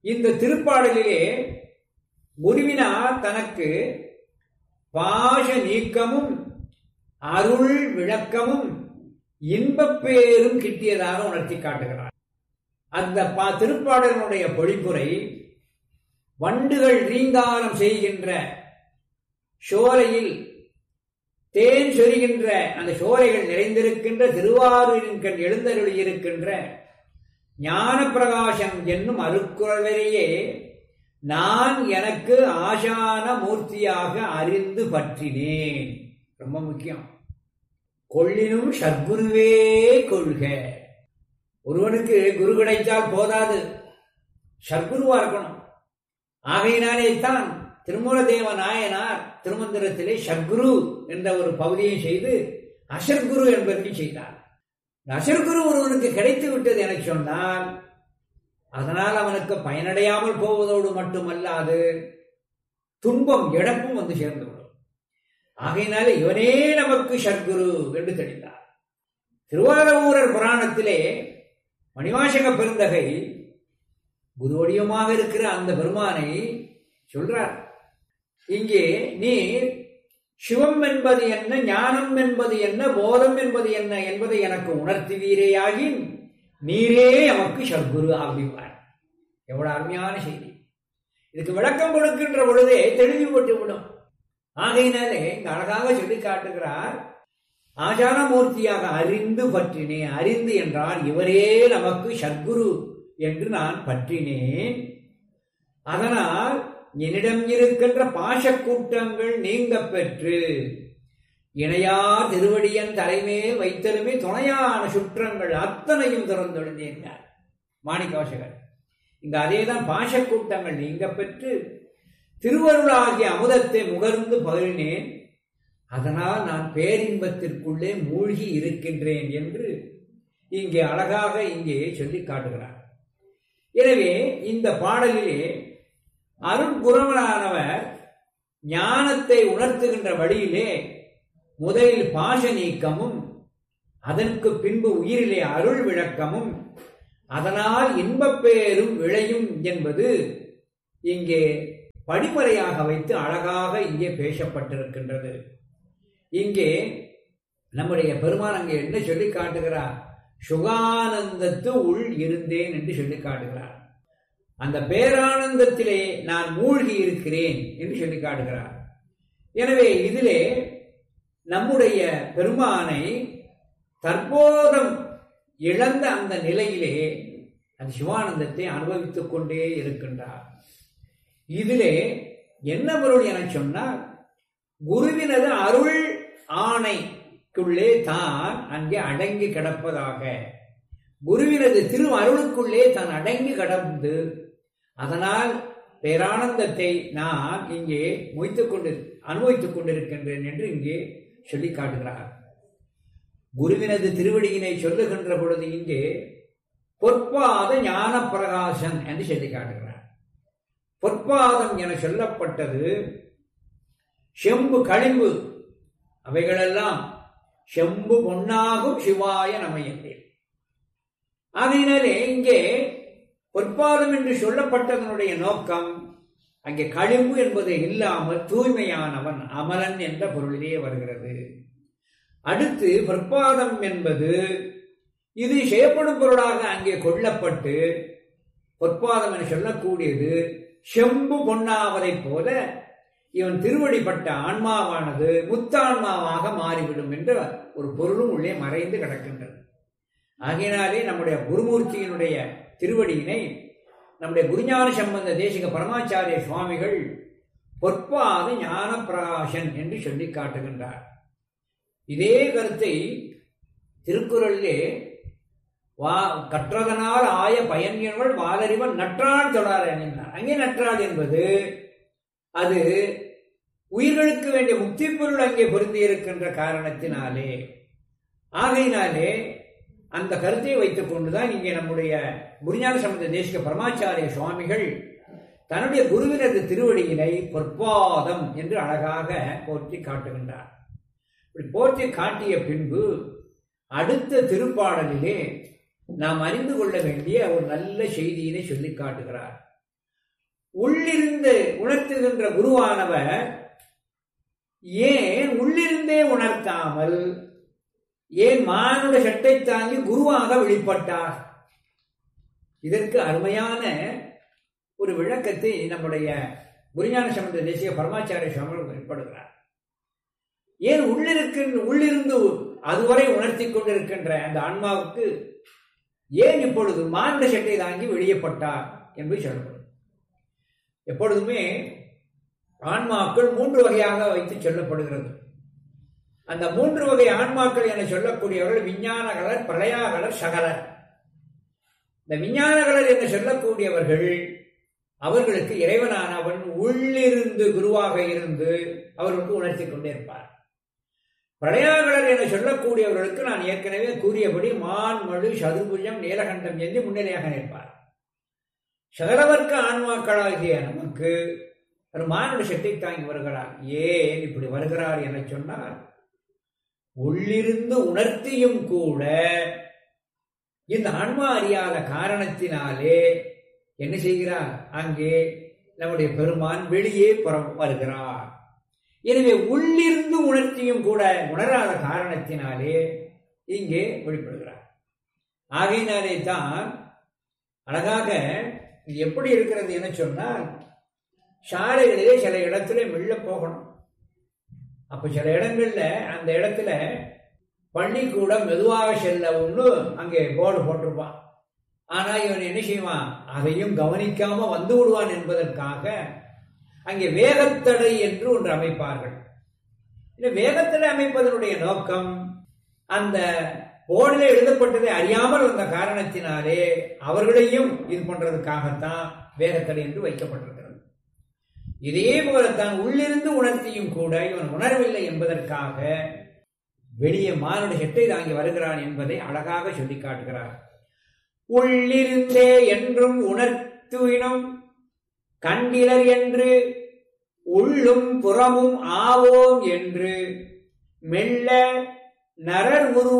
இந்த திருப்பாடலிலே குருவினார் தனக்கு பாச நீக்கமும் அருள் விளக்கமும் இன்பப் பேரும் கிட்டியதாக உணர்த்தி காட்டுகிறார் அந்த பா திருப்பாடலினுடைய பொழிப்புரை வண்டுகள் ரீங்காரம் செய்கின்ற சோலையில் தேன் சொரிகின்ற அந்த சோலைகள் நிறைந்திருக்கின்ற திருவாரூரின் கண் எழுந்தருளி இருக்கின்ற ஞான பிரகாசம் என்னும் அருக்குறவரையே நான் எனக்கு ஆசான மூர்த்தியாக அறிந்து பற்றினேன் ரொம்ப முக்கியம் கொள்ளினும் சத்குருவே கொள்க ஒருவனுக்கு குரு கிடைத்தால் போதாது சத்குருவா இருக்கணும் ஆகையினாலே தான் திருமூலதேவ நாயனார் திருமந்திரத்திலே சத்குரு என்ற ஒரு பகுதியை செய்து அசர்குரு என்பதை செய்தார் அசர்குரு ஒருவனுக்கு கிடைத்து விட்டது என சொன்னால் அதனால் அவனுக்கு பயனடையாமல் போவதோடு மட்டுமல்லாது துன்பம் இழப்பும் வந்து சேர்ந்துவிடும் ஆகையினால இவனே நமக்கு சத்குரு என்று தெரிந்தார் திருவாரூரர் புராணத்திலே மணிவாசக பெருந்தகை குருவடியமாக இருக்கிற அந்த பெருமானை சொல்றார் இங்கே நீர் சிவம் என்பது என்ன ஞானம் என்பது என்ன போதம் என்பது என்ன என்பதை எனக்கு உணர்த்துவீரேயாகின் நீரே நமக்கு சத்குரு ஆகிவார் எவ்வளவு அருமையான செய்தி இதுக்கு விளக்கம் கொடுக்கின்ற பொழுதே தெளிவுபட்டு விடும் ஆகையினாலே இங்க அழகாக சொல்லி காட்டுகிறார் ஆச்சாரமூர்த்தியாக அறிந்து பற்றினேன் அறிந்து என்றால் இவரே நமக்கு சத்குரு என்று நான் பற்றினேன் அதனால் என்னிடம் இருக்கின்ற பாசக்கூட்டங்கள் நீங்க பெற்று இணையார் திருவடியன் தலைமையில் வைத்தலுமே துணையான சுற்றங்கள் அத்தனையும் திறந்தொழிந்தேன் மாணிக்கவாசகர் இங்க அதேதான் பாசக்கூட்டங்கள் நீங்க பெற்று திருவருளாகிய அமுதத்தை முகர்ந்து பகிர்னேன் அதனால் நான் பேரின்பத்திற்குள்ளே மூழ்கி இருக்கின்றேன் என்று இங்கே அழகாக இங்கே சொல்லி காட்டுகிறார் எனவே இந்த பாடலிலே அருட்குரவனானவர் ஞானத்தை உணர்த்துகின்ற வழியிலே முதலில் பாச நீக்கமும் அதற்கு பின்பு உயிரிலே அருள் விளக்கமும் அதனால் இன்பப்பேரும் விளையும் என்பது இங்கே படிமுறையாக வைத்து அழகாக இங்கே பேசப்பட்டிருக்கின்றது இங்கே நம்முடைய பெருமான் அங்கே என்ன சொல்லி காட்டுகிறார் சுகானந்தத்து உள் இருந்தேன் என்று சொல்லி காட்டுகிறார் அந்த பேரானந்தத்திலே நான் மூழ்கி இருக்கிறேன் என்று சொல்லி காட்டுகிறார் எனவே இதிலே நம்முடைய பெருமானை தற்போதம் இழந்த அந்த நிலையிலே அந்த சிவானந்தத்தை அனுபவித்துக் கொண்டே இருக்கின்றார் இதிலே என்ன பொருள் என சொன்னால் குருவினது அருள் ஆணைக்குள்ளே தான் அங்கே அடங்கி கிடப்பதாக குருவினது திரு அருளுக்குள்ளே தான் அடங்கி கடந்து அதனால் பேரானந்தத்தை நான் இங்கே மொய்த்துக் கொண்டு அனுபவித்துக் கொண்டிருக்கின்றேன் என்று இங்கே சொல்லி காட்டுகிறார் குருவினது திருவடியினை சொல்லுகின்ற பொழுது இங்கே பொற்பாத ஞான பிரகாசன் என்று சொல்லி காட்டுகிறார் பொற்பாதம் என சொல்லப்பட்டது செம்பு களிம்பு அவைகளெல்லாம் செம்பு பொன்னாகும் சிவாய நமையந்தே ஆகையினாலே இங்கே பொற்பாதம் என்று சொல்லப்பட்டதனுடைய நோக்கம் அங்கே களிம்பு என்பது இல்லாமல் தூய்மையானவன் அமலன் என்ற பொருளிலே வருகிறது அடுத்து பொற்பாதம் என்பது இது செய்யப்படும் பொருளாக அங்கே கொள்ளப்பட்டு பொற்பாதம் என சொல்லக்கூடியது செம்பு பொன்னாவதைப் போல இவன் திருவடிப்பட்ட ஆன்மாவானது முத்தான்மாவாக மாறிவிடும் என்ற ஒரு பொருளும் உள்ளே மறைந்து கிடக்கின்றது ஆகையினாலே நம்முடைய குருமூர்த்தியினுடைய திருவடியினை நம்முடைய குருஞான சம்பந்த தேசிக பரமாச்சாரிய சுவாமிகள் பொற்பாத ஞான பிரகாசன் என்று சொல்லி காட்டுகின்றார் இதே கருத்தை திருக்குறளிலே வா கற்றதனால் ஆய பயன்கள் வாலறிவன் நற்றாள் தொடர் என்கிறார் அங்கே நற்றாள் என்பது அது உயிர்களுக்கு வேண்டிய முக்தி பொருள் அங்கே பொருந்தி இருக்கின்ற காரணத்தினாலே ஆகையினாலே அந்த கருத்தை வைத்துக் கொண்டுதான் இங்கே நம்முடைய குருஞான சம்பந்த தேசிக பரமாச்சாரிய சுவாமிகள் தன்னுடைய குருவினது திருவடியினை பொற்பாதம் என்று அழகாக போற்றி காட்டுகின்றார் இப்படி போற்றி காட்டிய பின்பு அடுத்த திருப்பாடலிலே நாம் அறிந்து கொள்ள வேண்டிய ஒரு நல்ல செய்தியினை சொல்லி காட்டுகிறார் உள்ளிருந்து உணர்த்துகின்ற குருவானவர் ஏன் உள்ளிருந்தே உணர்த்தாமல் ஏன் மானுட சட்டை தாங்கி குருவாக வெளிப்பட்டார் இதற்கு அருமையான ஒரு விளக்கத்தை நம்முடைய குருஞான சம்பந்த தேசிய பரமாச்சாரிய சுவாமி வெளிப்படுகிறார் ஏன் உள்ளிருக்கின்ற உள்ளிருந்து அதுவரை உணர்த்தி கொண்டிருக்கின்ற அந்த ஆன்மாவுக்கு ஏன் இப்பொழுது மானுட சட்டை தாங்கி வெளியப்பட்டார் என்பது சொல்லப்படும் எப்பொழுதுமே ஆன்மாக்கள் மூன்று வகையாக வைத்து சொல்லப்படுகிறது அந்த மூன்று வகை ஆன்மாக்கள் என சொல்லக்கூடியவர்கள் விஞ்ஞானகலர் பிரளயாகலர் சகலர் இந்த விஞ்ஞானகலர் என்று சொல்லக்கூடியவர்கள் அவர்களுக்கு இறைவனானவன் உள்ளிருந்து குருவாக இருந்து அவர்களுக்கு உணர்த்தி கொண்டே இருப்பார் பிரளயாகலர் என சொல்லக்கூடியவர்களுக்கு நான் ஏற்கனவே கூறியபடி மான் மழு சதுர்புஜம் நீலகண்டம் என்று முன்னிலையாக நிற்பார் சகலவர்க்க ஆன்மாக்களாகிய நமக்கு ஒரு மானுட சக்தி தாங்கி வருகிறார் ஏன் இப்படி வருகிறார் என சொன்னால் உள்ளிருந்து உணர்த்தியும் கூட இந்த ஆன்மா அறியாத காரணத்தினாலே என்ன செய்கிறார் அங்கே நம்முடைய பெருமான் வெளியே புறம் வருகிறார் எனவே உள்ளிருந்து உணர்த்தியும் கூட உணராத காரணத்தினாலே இங்கே வெளிப்படுகிறார் ஆகையினாலே தான் அழகாக இது எப்படி இருக்கிறது என சொன்னால் சாலைகளிலே சில இடத்துல மெல்ல போகணும் அப்ப சில இடங்கள்ல அந்த இடத்துல பள்ளிக்கூடம் மெதுவாக செல்ல ஒன்று அங்கே போர்டு போட்டிருப்பான் ஆனா இவன் என்ன செய்வான் அதையும் கவனிக்காம வந்து விடுவான் என்பதற்காக அங்கே வேகத்தடை என்று ஒன்று அமைப்பார்கள் இந்த வேகத்தடை அமைப்பதனுடைய நோக்கம் அந்த போர்டில் எழுதப்பட்டதை அறியாமல் வந்த காரணத்தினாலே அவர்களையும் இது பண்றதுக்காகத்தான் வேகத்தடை என்று வைக்கப்பட்டிருக்கிறது இதே போலத்தான் உள்ளிருந்து உணர்த்தியும் கூட இவன் உணரவில்லை என்பதற்காக வெளியே மானுட செட்டை தாங்கி வருகிறான் என்பதை அழகாக சொல்லி காட்டுகிறார் உள்ளிருந்தே என்றும் உணர்த்துவினும் கண்டிலர் என்று உள்ளும் புறமும் ஆவோம் என்று மெல்ல நரர் உருவ